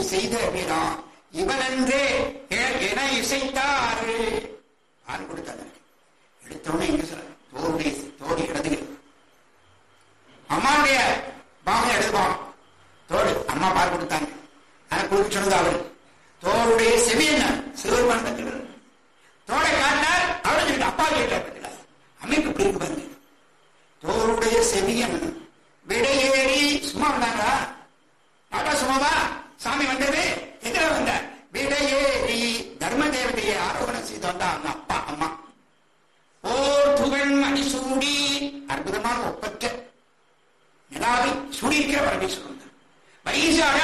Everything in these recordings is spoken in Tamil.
செய்த வீரா இவனன்றே எ- என இசைத்தாரு யார் கொடுத்தாங்க எடுத்தோடனே எங்க சொல்ல தோளுடைய தோடு இடதுகிறது அம்மாவுடைய பாகம் எடுப்பான் தோடு அம்மா பால் கொடுத்தாங்க ஆனா கொடுக்க சொன்னது அவரு தோளுடைய செவி என்ன சிவருமான் கற்றுக்கிறது தோடை காட்டினார் அவரு சொல்லிட்டு அப்பா கேட்டார் பத்தில அமைப்பு இப்படி இருக்கு பாருங்க தோளுடைய செவியன் விடையேறி சும்மா வந்தாங்களா பாப்பா சும்மாவா சாமி வந்தது எதிர வந்த விடையேறி தர்ம தேவதையை ஆரோகணம் செய்து வந்தா அவங்க அப்பா அம்மா ஓர் புகழ் மணிசூடி அற்புதமான ஒப்பற்ற நிலாவை சூடியிருக்கிற பரமேஸ்வரன் வைசாக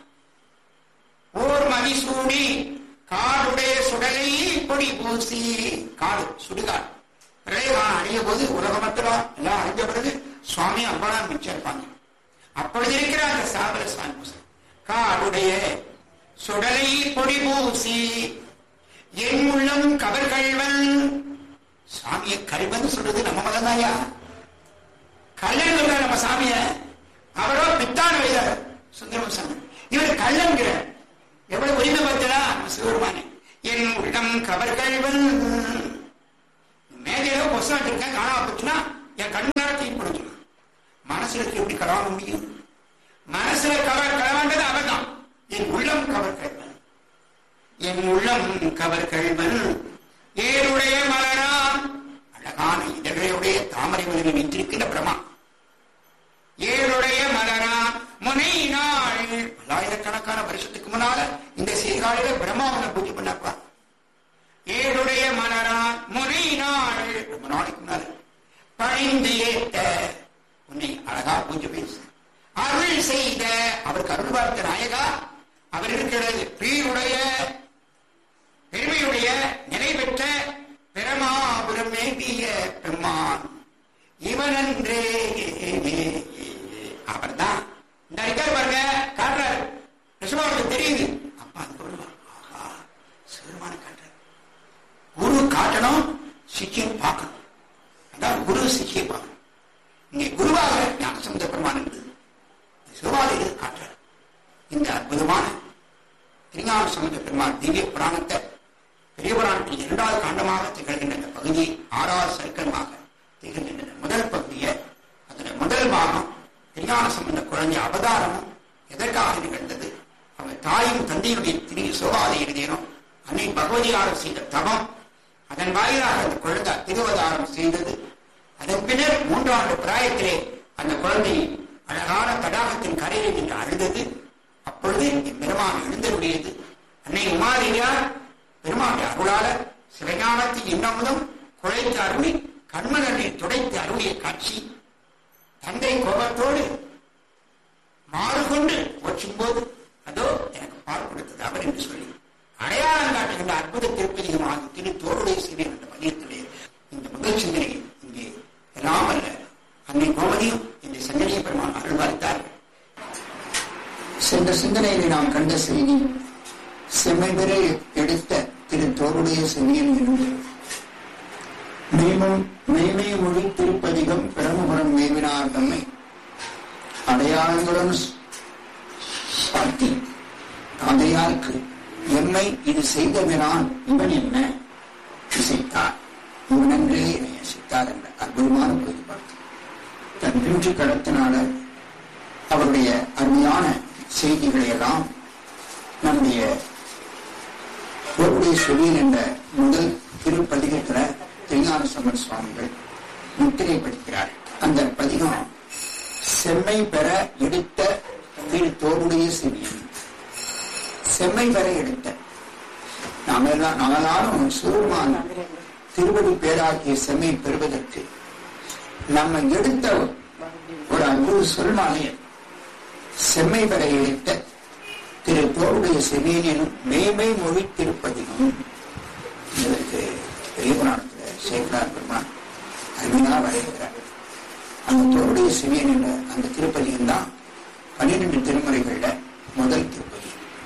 ஓர் மதிசூடி காடுடைய சுடலை பொடி பூசி காடு சுடுகாடு பிரளயம் அழிய போது உலகம் மட்டும் எல்லாம் அழிஞ்ச பிறகு சுவாமி அம்பாலாம் மிச்சம் இருப்பாங்க அப்பொழுது இருக்கிற அந்த சாபல சுவாமி பூசன் காடுடைய சுடலை பொடி பூசி என் உள்ளம் கவர்கள்வன் சாமியை கல்வன் சொல்றது நம்ம மகன்தாயா கல்லன் சொல்ற நம்ம சாமிய அவரோ பித்தான வைதார் சுந்தரம் சாமி இவர் கல்லன்கிற எவ்வளவு உரிமை பார்த்தா நம்ம சிவருமானே என் உள்ளம் கவர்கள்வன் மேதையில புஸ்தகம் வச்சிருக்கேன் காணாம போச்சுன்னா என் கண்ணார தீர்ப்பு கொடுக்கணும் மனசுல எப்படி கலவாங்க முடியும் மனசுல கவர் கலவாண்டது அவர்தான் என் உள்ளம் கவர் கல்வன் என் உள்ளம் கவர் கல்வன் ஏருடைய மலரான் அழகான இதழையுடைய தாமரை மலரில் வைத்திருக்கின்ற பிரமா ஏழுடைய மலரான் முனை நாள் பல்லாயிரக்கணக்கான வருஷத்துக்கு முன்னால இந்த சீர்காழியில பிரம்மாவனை பூஜை பண்ணப்பா ஏழுடைய மலரான் முனை நாள் ரொம்ப நாளைக்கு முன்னால பணிந்து ஏத்த உன்னை அழகா பூஜை பேசு அருள் செய்த அவருக்கு அருள் பார்த்த நாயகா அவர் இருக்கிறது பீருடைய பெருமையுடைய நிலை பெற்ற பிரமாபுரம் மேவிய பெருமான் இவனன்றே அவர்தான் இந்த இருக்கார் பாருங்க காட்டுறாரு ரிஷபாவுக்கு தெரியுது அப்பா அதுக்கு வருவார் ஆஹா சிறுமான காட்டுறாரு குரு காட்டணும் சிக்கியம் பார்க்கணும் அதான் குரு சிக்கியம் பார்க்கணும் இங்கே குருவாக ஞானசமுத பெருமான் இருந்தது சிவாலயத்தில் காட்டுறார் இந்த அற்புதமான திருஞான சமுத பெருமான் திவ்ய புராணத்தை பெரிய புராணத்தில் இரண்டாவது காண்டமாக திகழ்கின்ற இந்த பகுதி ஆறாவது சருக்கமாக திகழ்கின்ற முதல் பகுதியை அதில் முதல் பாகம் திருஞான சம்பந்த குழந்தை அவதாரமும் எதற்காக நிகழ்ந்தது அவங்க தாயும் தந்தையுடைய திரு சோகாதை எழுதினோம் அன்னை பகவதியாரம் செய்த தவம் அதன் வாயிலாக அந்த குழந்தை திருவதாரம் செய்தது அதன் பின்னர் மூன்றாண்டு பிராயத்திலே அந்த குழந்தை அழகான தடாகத்தின் கரையில் நின்று அழுதது அப்பொழுது என் பெருமான் எழுந்தருடையது அன்னை உமாதேவியார் பெருமானுடைய அருளால சிவஞானத்தின் இன்னமுதம் குழைத்து அருளி கண்மலனை துடைத்து அருளிய காட்சி தந்தை கோபத்தோடு மாறுகொண்டு போற்றும் போது அதோ எனக்கு பால் கொடுத்தது அவர் என்று சொல்லி அடையாளம் காட்டுகின்ற அற்புத திருப்பதிகமாக திரு தோருடைய சிறிய என்ற பதியத்திலே இந்த முதல் சிந்தனை இங்கே எல்லாம் அல்ல அன்னை கோமதியும் இந்த சிந்தனையை பெருமான் அருள் பார்த்தார்கள் சென்ற சிந்தனையிலே நாம் கண்ட செய்தி செம்மை பெற எடுத்த திரு தோருடைய செவியன் என்று மெய்மொழி மெய்மை மொழி திருப்பதிகம் பிரமபுரம் மேவினார் தம்மை அடையாளங்களுடன் சாத்தி தந்தையாருக்கு எம்மை இது செய்தவினான் இவன் என்ன இசைத்தார் இவனன்றே என்னை இசைத்தார் என்ற அற்புதமான பொழுதுபடுத்தி தன் பிஞ்சு கடத்தினால அவருடைய அருமையான செய்திகளை எல்லாம் நம்முடைய ஒருடைய சொல்லியல் என்ற முதல் திருப்பதிகத்துல திருஞான சம்பர் சுவாமிகள் முத்திரை படிக்கிறார் அந்த பதிகம் செம்மை பெற எடுத்த திரு தோருடைய செவியன் செம்மை பெற எடுத்த நாம் எல்லாம் நாம் எல்லாரும் சிறுமான திருவடி பேராகிய செம்மை பெறுவதற்கு நம்ம எடுத்த ஒரு அன்பு சொல்மாலையன் செம்மை பெற எடுத்த திரு தோருடைய செவியனும் மேமை மொழி திருப்பதிகம் இதற்கு பெரிய புராணத்தில் சேகரார் பெருமான் அருமையாக வரைகிறார் அந்த தோருடைய செவியன் என்ற அந்த திருப்பதிகம் தான் பன்னிரெண்டு திருமுறைகள்ல முதல் திருப்பதி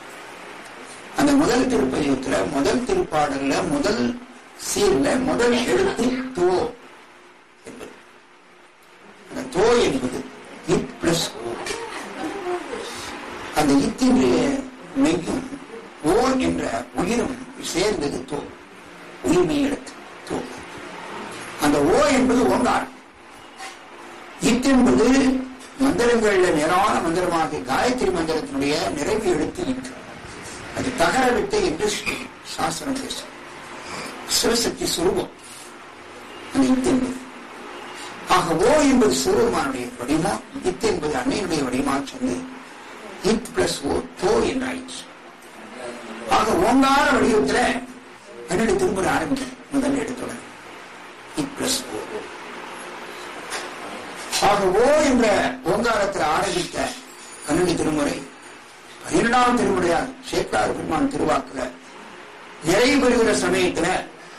அந்த முதல் திருப்பதிகத்துல முதல் திருப்பாடல்ல முதல் சீர்ல முதல் எழுத்து தோ என்பது அந்த தோ என்பது இட் பிளஸ் ஓ அந்த இத்தினுடைய மெய்யும் ஓர் என்ற உயிரும் சேர்ந்தது தோ உயிர்மை எழுத்து தோ அந்த ஓ என்பது ஓங்காரம் இத் என்பது மந்திரங்கள்ல நிறான மந்திரமாக காயத்ரி மந்திரத்தினுடைய நிறைவு எழுத்து இட்டு அது தகர வித்தை என்று சாஸ்திரம் பேசும் சிவசக்தி சுரூபம் அந்த இத்து என்பது ஆக ஓ என்பது சிவபெருமானுடைய வடிவம் இத் என்பது அன்னையுடைய வடிவமாக சொல்லி இத் பிளஸ் ஓ தோ என்றாயிற்று ஆக ஓங்கார வடிவத்துல பன்னெண்டு திருமுறை ஆரம்பிக்கும் முதல் எடுத்துள்ள இத் பிளஸ் ஓ ஆக ஓ என்ற ஓங்காரத்தில் ஆரம்பித்த பன்னெண்டு திருமுறை பன்னிரெண்டாம் திருமுறையால் சேக்கார் பெருமான் திருவாக்குல நிறைவு பெறுகிற சமயத்துல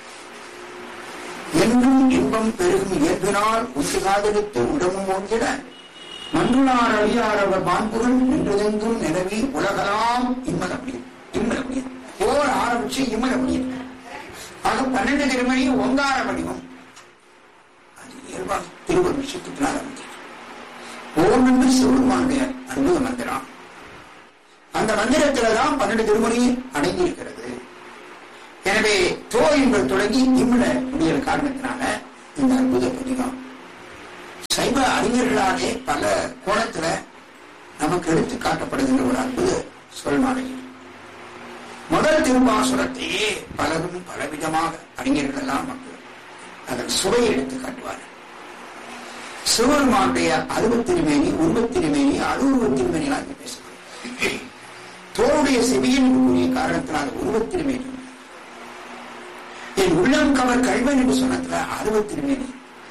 என்றும் இன்பம் பெருகும் இயற்பினால் உச்சி காதலித்து உடம்பும் ஓங்கிட மன்றுனார் அழியாரவர் மாண்புகள் நின்றதெங்கும் நிலவி உலகலாம் இம்மல முடியும் இம்மல முடியும் ஓர் ஆரம்பிச்சு இம்மல முடியும் ஆக பன்னெண்டு திருமணி ஒங்கார வடிவம் அது இயல்பாக திருவள்ளுவர் விஷயத்துக்கு ஆரம்பிக்கிறது ஓம் என்று சிவபெருமானுடைய அற்புத மந்திரம் அந்த மந்திரத்துல தான் பன்னெண்டு திருமணி அடங்கி இருக்கிறது எனவே தோ என்பது தொடங்கி இம்மல முடிகிற காரணத்தினால இந்த அற்புத பதிகம் சைவ அறிஞர்களாலே பல கோணத்துல நமக்கு எடுத்து காட்டப்படுகின்ற ஒரு அற்புத சொல்மாலை முதல் திருவாசுரத்தையே பலரும் பலவிதமாக அறிஞர்கள் எல்லாம் மக்கள் அதன் சுவையை எடுத்து காட்டுவார்கள் சிவபெருமானுடைய அருவத்திருமேனி உருவத்திருமேனி அருவுருவத்திருமேனிலாம் இங்கே பேசுகிறார் தோளுடைய செவியின் கூறிய காரணத்தினால் உருவத்திருமேனி என் உள்ளம் கவர் கல்வன் என்று சொன்னதுல அருவத்திருமேனி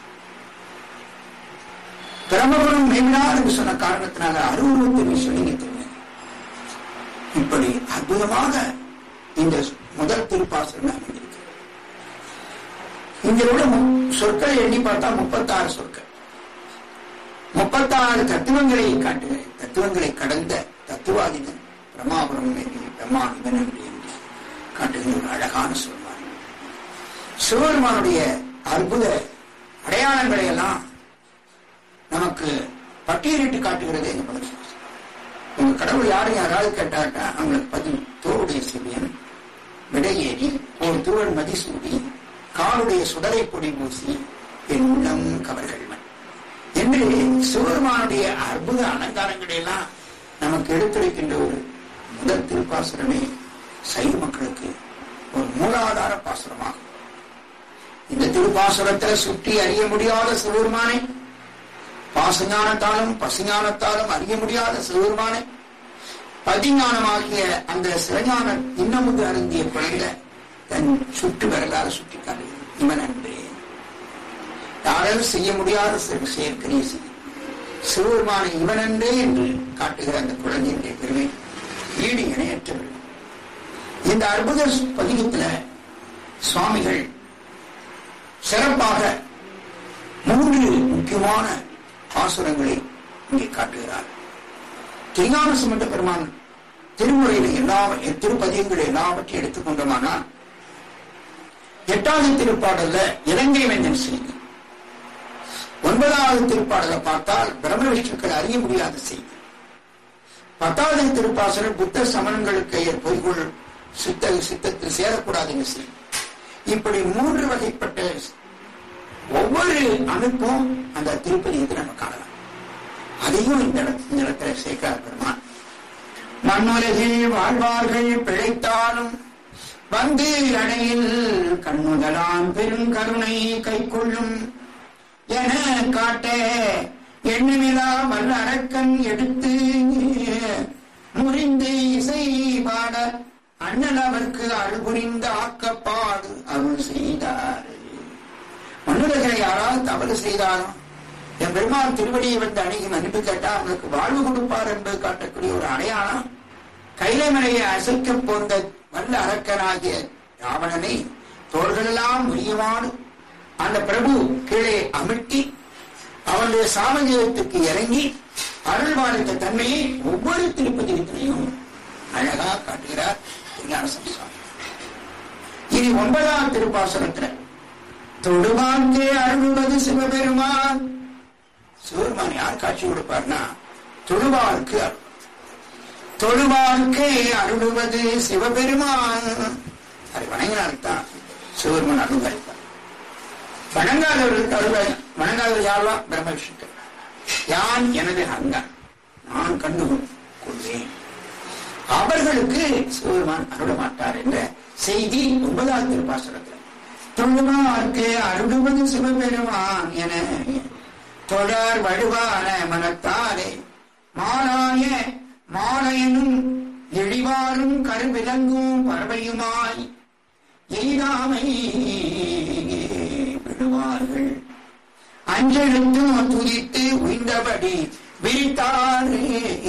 பிரமபுரம் மேவினார் என்று சொன்ன காரணத்தினால அருவுருவத்திருமேனி சொல்லி திருமேனி இப்படி அற்புதமாக இந்த முதல் திருப்பாசனம் அமைந்திருக்கு இங்க உள்ள சொற்களை எண்ணி பார்த்தா முப்பத்தாறு சொற்கள் முப்பத்தாறு தத்துவங்களை காட்டுகிறேன் தத்துவங்களை கடந்த தத்துவாதிதன் பிரமாபுரம் பிரம்மா இவன் என்று என்று காட்டுகிற ஒரு அழகான சொல்வார் சிவபெருமானுடைய அற்புத அடையாளங்களை எல்லாம் நமக்கு பட்டியலிட்டு காட்டுகிறதே இந்த படம் உங்க கடவுள் யாரும் யாராவது கேட்டாட்டா அவங்களுக்கு பதில் தோளுடைய சிவியன் விடையேறி ஒரு தூவல் மதிசூடி காலுடைய சுடலை பொடி பூசி என் உள்ளம் கவர்கள்மன் என்று சிவபெருமானுடைய அற்புத அலங்காரங்களை எல்லாம் நமக்கு எடுத்துரைக்கின்ற ஒரு முதல் திருப்பாசுரமே சைவ மக்களுக்கு ஒரு மூலாதார பாசுரமாகும் இந்த திருப்பாசுரத்தை சுற்றி அறிய முடியாத சிவபெருமானை பாசஞானத்தாலும் பசுஞானத்தாலும் அறிய முடியாத சிவபெருமானை பதிஞானமாகிய அந்த சிவஞான இன்னமுது அருந்திய குழந்தை தன் சுட்டு வரலாறு சுட்டி காட்டுகிறது இவன் அன்பே யாராலும் செய்ய முடியாத சிறு செயற்கரிய சிவபெருமானை இவன் அன்றே என்று காட்டுகிற அந்த குழந்தையுடைய பெருமை ஈடு இணையற்றவர்கள் இந்த அற்புத பதிகத்துல சுவாமிகள் சிறப்பாக மூன்று முக்கியமான பாசுரங்களை இங்கே காட்டுகிறார் திருஞான சுமந்த பெருமான் திருமுறையில் எல்லா திருப்பதியங்கள் எல்லாவற்றையும் எடுத்துக்கொண்டோமானால் எட்டாவது திருப்பாடல்ல இலங்கை வேந்தன் செய்தி ஒன்பதாவது திருப்பாடலை பார்த்தால் பிரம்ம விஷ்ணுக்கள் அறிய முடியாத செய்தி பத்தாவது திருப்பாசனம் புத்த சமணங்களுக்கு பொய்கொள் சித்த சித்தத்தில் சேரக்கூடாதுங்க செய்தி இப்படி மூன்று வகைப்பட்ட ஒவ்வொரு அமைப்பும் அந்த திருப்பதியத்தை நம்ம காணலாம் அதையும் இந்த இடத்துல சேர்க்கிறார் பெருமான் மண்ணுலகில் வாழ்வார்கள் பிழைத்தாலும் வந்து அணையில் கண்ணுதலான் பெருங்கருணை கை கொள்ளும் என காட்ட எண்ணுமிலா வல்ல அரக்கன் எடுத்து முறிந்து இசை பாட அண்ணன் அவருக்கு அழுபுரிந்த ஆக்கப்பாடு அருள் செய்தார் மண்ணுலகில் யாராவது தவறு செய்தாலும் என் பெருமாள் திருவடியை வந்து அணுகி மன்னிப்பு கேட்டா அவனுக்கு வாழ்வு கொடுப்பார் என்பது காட்டக்கூடிய ஒரு அடையாளம் கைலைமலையை அசைக்க போந்த வல்ல அரக்கனாகிய ராவணனை தோள்களெல்லாம் உரியவாடு அந்த பிரபு கீழே அமிழ்த்தி அவனுடைய சாமஜீவத்துக்கு இறங்கி அருள்வாழ்த்த தன்மையை ஒவ்வொரு திருப்பதிகத்திலையும் அழகா காட்டுகிறார் திருஞான சம்சாரம் இனி ஒன்பதாம் திருப்பாசனத்துல தொடுவாக்கே அருள்வது சிவபெருமான் சிவபெருமான் யார் காட்சி கொடுப்பார்னா தொழுவாருக்கு தொழுவார்க்கே அருளுவது சிவபெருமான் அதை வணங்கினால்தான் சிவபெருமான் அருள்வாய்ப்பார் வணங்காதவர்களுக்கு அருள்வாய் வணங்காதவர் யாரா பிரம்ம விஷயத்தில் யான் எனது அங்கன் நான் கண்டு கொள்வேன் அவர்களுக்கு சிவபெருமான் அருள மாட்டார் என்ற செய்தி ஒன்பதாவது திருப்பாசனத்தில் தொழுவார்க்கு அருளுவது சிவபெருமான் என தொடர் வழுவான மனத்தாரே மாலாய மாலையனும் எழிவாரும் கருவிலங்கும் பறவையுமாய் எய்தாமை விடுவார்கள் அஞ்செழுத்தும் துதித்து உய்ந்தபடி விரித்தாரே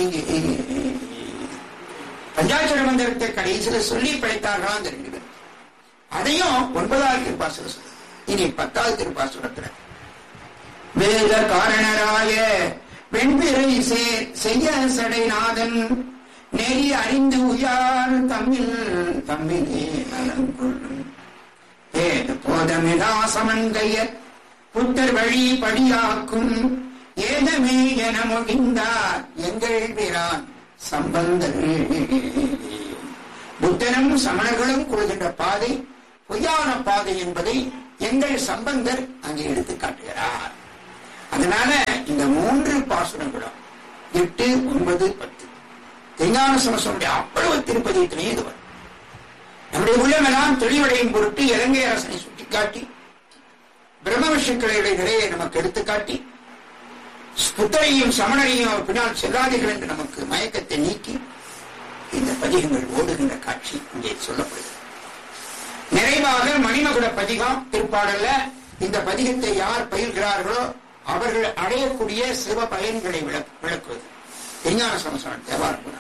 பஞ்சாட்சர மந்திரத்தை கடைசியில சொல்லி படைத்தார்களாம் அந்த ரெண்டு பேர் அதையும் ஒன்பதாவது திருப்பாசுரம் சொல்லு இனி பத்தாவது திருப்பாசுரத்துல வேத காரணராய வெண்பிறை சேர் செய்ய சடைநாதன் நெறி அறிந்து உயார் தம்மில் தம்மிலே நலன் கொள்ளும் வேத போதமிடா சமன்கையர் புத்தர் வழி படியாக்கும் ஏதமே என மொழிந்தார் எங்கள் பிரான் சம்பந்தர் புத்தனும் சமணர்களும் கொள்கின்ற பாதை பொய்யான பாதை என்பதை எங்கள் சம்பந்தர் அங்கே எடுத்து காட்டுகிறார் அதனால இந்த மூன்று பாசுரங்களும் எட்டு ஒன்பது பத்து தெஞ்ஞான சமசனுடைய அவ்வளவு திருப்பதியத்திலேயே இது வரும் நம்முடைய உள்ளமெல்லாம் தெளிவடையும் பொருட்டு இலங்கை அரசனை சுட்டிக்காட்டி பிரம்ம விஷயங்களை நிறைய நமக்கு எடுத்துக்காட்டி புத்தரையும் சமணரையும் அவர் பின்னால் செல்லாதீர்கள் என்று நமக்கு மயக்கத்தை நீக்கி இந்த பதிகங்கள் ஓடுகின்ற காட்சி இங்கே சொல்லப்படுகிறது நிறைவாக மணிமகுட பதிகம் திருப்பாடல்ல இந்த பதிகத்தை யார் பயில்கிறார்களோ அவர்கள் அடையக்கூடிய சிவ பயன்களை விளக்கு விளக்குவது விஞ்ஞான சமசனம் தேவாரம்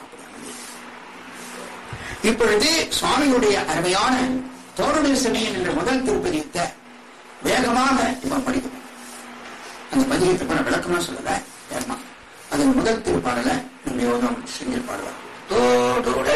இப்பொழுது சுவாமியுடைய அருமையான தோரணி சமயம் என்ற முதல் திருப்பதியத்தை வேகமாக இவன் படிக்கணும் அந்த பதிகத்தை கூட விளக்கமா சொல்லல வேகமா அதன் முதல் திருப்பாடல யோகம் செஞ்சு பாடுவார் தோடுடைய